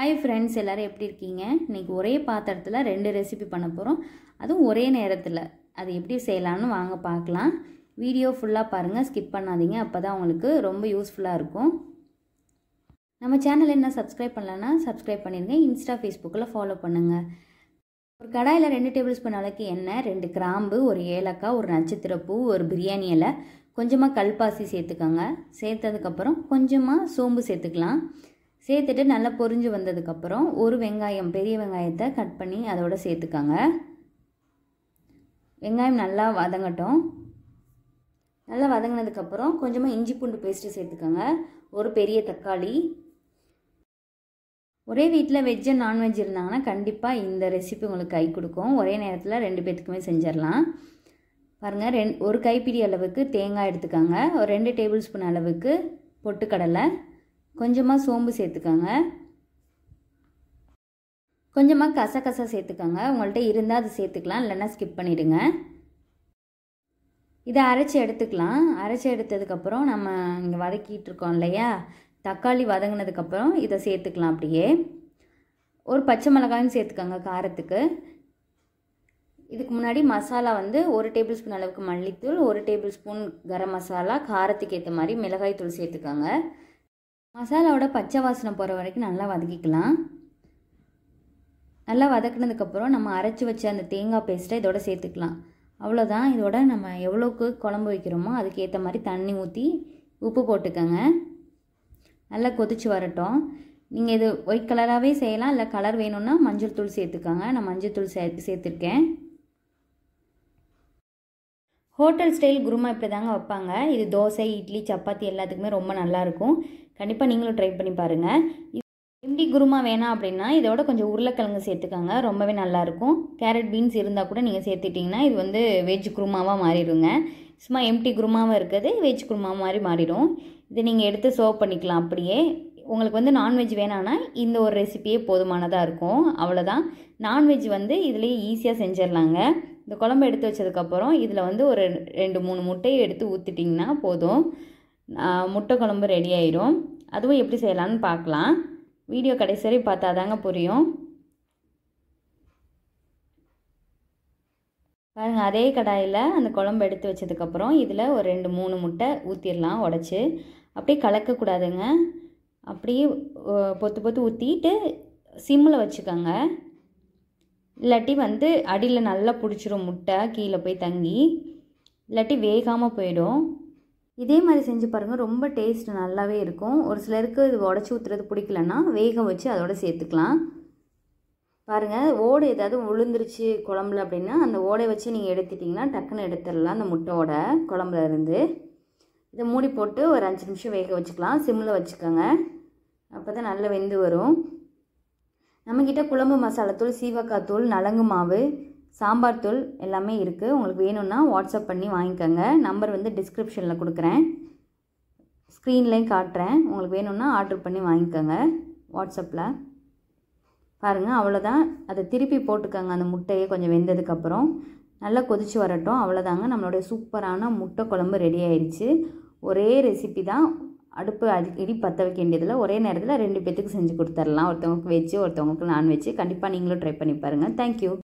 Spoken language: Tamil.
ஹாய் ஃப்ரெண்ட்ஸ் எல்லோரும் எப்படி இருக்கீங்க இன்றைக்கி ஒரே பாத்திரத்தில் ரெண்டு ரெசிபி பண்ண போகிறோம் அதுவும் ஒரே நேரத்தில் அது எப்படி செய்யலான்னு வாங்க பார்க்கலாம் வீடியோ ஃபுல்லாக பாருங்கள் ஸ்கிப் பண்ணாதீங்க அப்போ தான் உங்களுக்கு ரொம்ப யூஸ்ஃபுல்லாக இருக்கும் நம்ம சேனல் என்ன சப்ஸ்கிரைப் பண்ணலன்னா சப்ஸ்கிரைப் பண்ணிடுங்க இன்ஸ்டா ஃபேஸ்புக்கில் ஃபாலோ பண்ணுங்கள் ஒரு கடாயில் ரெண்டு டேபிள் ஸ்பூன் அளவுக்கு எண்ணெய் ரெண்டு கிராம்பு ஒரு ஏலக்காய் ஒரு நட்சத்திரப்பூ ஒரு பிரியாணி இலை கொஞ்சமாக கல்பாசி சேர்த்துக்கோங்க சேர்த்ததுக்கப்புறம் கொஞ்சமாக சோம்பு சேர்த்துக்கலாம் சேர்த்துட்டு நல்லா பொரிஞ்சு வந்ததுக்கப்புறம் ஒரு வெங்காயம் பெரிய வெங்காயத்தை கட் பண்ணி அதோட சேர்த்துக்கோங்க வெங்காயம் நல்லா வதங்கட்டும் நல்லா வதங்கினதுக்கப்புறம் கொஞ்சமாக இஞ்சி பூண்டு பேஸ்ட்டு சேர்த்துக்கோங்க ஒரு பெரிய தக்காளி ஒரே வீட்டில் வெஜ் அண்ட் நான்வெஜ் இருந்தாங்கன்னா கண்டிப்பாக இந்த ரெசிபி உங்களுக்கு கை கொடுக்கும் ஒரே நேரத்தில் ரெண்டு பேர்த்துக்குமே செஞ்சிடலாம் பாருங்கள் ரெண் ஒரு கைப்பிடி அளவுக்கு தேங்காய் எடுத்துக்கோங்க ஒரு ரெண்டு டேபிள் ஸ்பூன் அளவுக்கு பொட்டுக்கடலை கொஞ்சமாக சோம்பு சேர்த்துக்கோங்க கொஞ்சமாக கசகசா சேர்த்துக்கோங்க உங்கள்கிட்ட இருந்தால் அது சேர்த்துக்கலாம் இல்லைன்னா ஸ்கிப் பண்ணிவிடுங்க இதை அரைச்சி எடுத்துக்கலாம் அரைச்சி எடுத்ததுக்கப்புறம் நம்ம இங்கே வதக்கிட்டு இருக்கோம் இல்லையா தக்காளி வதங்கினதுக்கப்புறம் இதை சேர்த்துக்கலாம் அப்படியே ஒரு பச்சை மிளகாயும் சேர்த்துக்கோங்க காரத்துக்கு இதுக்கு முன்னாடி மசாலா வந்து ஒரு டேபிள் ஸ்பூன் அளவுக்கு மல்லித்தூள் ஒரு டேபிள் ஸ்பூன் கரம் மசாலா காரத்துக்கு ஏற்ற மாதிரி மிளகாய் தூள் சேர்த்துக்கோங்க மசாலாவோட பச்சை வாசனை போகிற வரைக்கும் நல்லா வதக்கிக்கலாம் நல்லா வதக்கினதுக்கப்புறம் நம்ம அரைச்சி வச்ச அந்த தேங்காய் பேஸ்ட்டை இதோட சேர்த்துக்கலாம் அவ்வளோதான் இதோட நம்ம எவ்வளோக்கு குழம்பு வைக்கிறோமோ அதுக்கு ஏற்ற மாதிரி தண்ணி ஊற்றி உப்பு போட்டுக்கோங்க நல்லா கொதிச்சு வரட்டும் நீங்கள் இது ஒயிட் கலராகவே செய்யலாம் இல்லை கலர் வேணும்னா மஞ்சள் தூள் சேர்த்துக்கோங்க நான் மஞ்சள் தூள் சே சேர்த்துருக்கேன் ஹோட்டல் ஸ்டைல் குருமா இப்படி தாங்க வைப்பாங்க இது தோசை இட்லி சப்பாத்தி எல்லாத்துக்குமே ரொம்ப நல்லாயிருக்கும் கண்டிப்பாக நீங்களும் ட்ரை பண்ணி பாருங்கள் எம்டி குருமா வேணாம் அப்படின்னா இதோட கொஞ்சம் உருளைக்கிழங்கு சேர்த்துக்கோங்க ரொம்பவே நல்லாயிருக்கும் கேரட் பீன்ஸ் இருந்தால் கூட நீங்கள் சேர்த்துட்டிங்கன்னா இது வந்து வெஜ் குருமாவாக மாறிடுங்க சும்மா எம்டி குருமாவாக இருக்கிறது வெஜ் குருமா மாதிரி மாறிடும் இதை நீங்கள் எடுத்து சர்வ் பண்ணிக்கலாம் அப்படியே உங்களுக்கு வந்து நான்வெஜ் வேணான்னா இந்த ஒரு ரெசிபியே போதுமானதாக இருக்கும் அவ்வளோதான் நான்வெஜ் வந்து இதுலேயே ஈஸியாக செஞ்சிடலாங்க இந்த குழம்பு எடுத்து வச்சதுக்கப்புறம் இதில் வந்து ஒரு ரெண்டு மூணு முட்டையை எடுத்து ஊற்றிட்டிங்கன்னா போதும் முட்டை குழம்பு ரெடி ஆயிரும் அதுவும் எப்படி செய்யலான்னு பார்க்கலாம் வீடியோ கடைசி வரை பார்த்தா தாங்க புரியும் பாருங்கள் அதே கடாயில் அந்த குழம்பு எடுத்து வச்சதுக்கப்புறம் இதில் ஒரு ரெண்டு மூணு முட்டை ஊற்றிடலாம் உடச்சி அப்படியே கலக்கக்கூடாதுங்க அப்படியே பொத்து பொத்து ஊற்றிட்டு சிம்மில் வச்சுக்கோங்க இல்லாட்டி வந்து அடியில் நல்லா பிடிச்சிரும் முட்டை கீழே போய் தங்கி இல்லாட்டி வேகாமல் போயிடும் இதே மாதிரி செஞ்சு பாருங்கள் ரொம்ப டேஸ்ட் நல்லாவே இருக்கும் ஒரு சிலருக்கு இது உடச்சி ஊற்றுறது பிடிக்கலன்னா வேக வச்சு அதோட சேர்த்துக்கலாம் பாருங்கள் ஓடு ஏதாவது உளுந்துருச்சு குழம்புல அப்படின்னா அந்த ஓடை வச்சு நீங்கள் எடுத்துட்டிங்கன்னா டக்குன்னு எடுத்துடலாம் அந்த முட்டையோட குழம்புல இருந்து இதை மூடி போட்டு ஒரு அஞ்சு நிமிஷம் வேக வச்சுக்கலாம் சிம்மில் வச்சுக்கோங்க அப்போ தான் நல்லா வெந்து வரும் நம்மக்கிட்ட குழம்பு மசாலாத்தூள் சீவக்காய் தூள் நலங்கு மாவு சாம்பார் தூள் எல்லாமே இருக்குது உங்களுக்கு வேணும்னா வாட்ஸ்அப் பண்ணி வாங்கிக்கோங்க நம்பர் வந்து டிஸ்கிரிப்ஷனில் கொடுக்குறேன் ஸ்க்ரீன்லேயும் காட்டுறேன் உங்களுக்கு வேணும்னா ஆர்டர் பண்ணி வாங்கிக்கோங்க வாட்ஸ்அப்பில் பாருங்கள் அவ்வளோதான் அதை திருப்பி போட்டுக்கோங்க அந்த முட்டையை கொஞ்சம் வெந்ததுக்கப்புறம் நல்லா கொதித்து வரட்டும் அவ்வளோதாங்க நம்மளுடைய சூப்பரான முட்டை குழம்பு ரெடி ஆயிடுச்சு ஒரே ரெசிபி தான் அடுப்பு அடிக்கடி பற்ற வைக்க வேண்டியதில் ஒரே நேரத்தில் ரெண்டு பேத்துக்கு செஞ்சு கொடுத்துர்லாம் ஒருத்தவங்களுக்கு வெஜ்ஜு ஒருத்தவங்களுக்கு நான்வெஜ்ஜு கண்டிப்பாக நீங்களும் ட்ரை பண்ணி பாருங்கள் தேங்க்யூ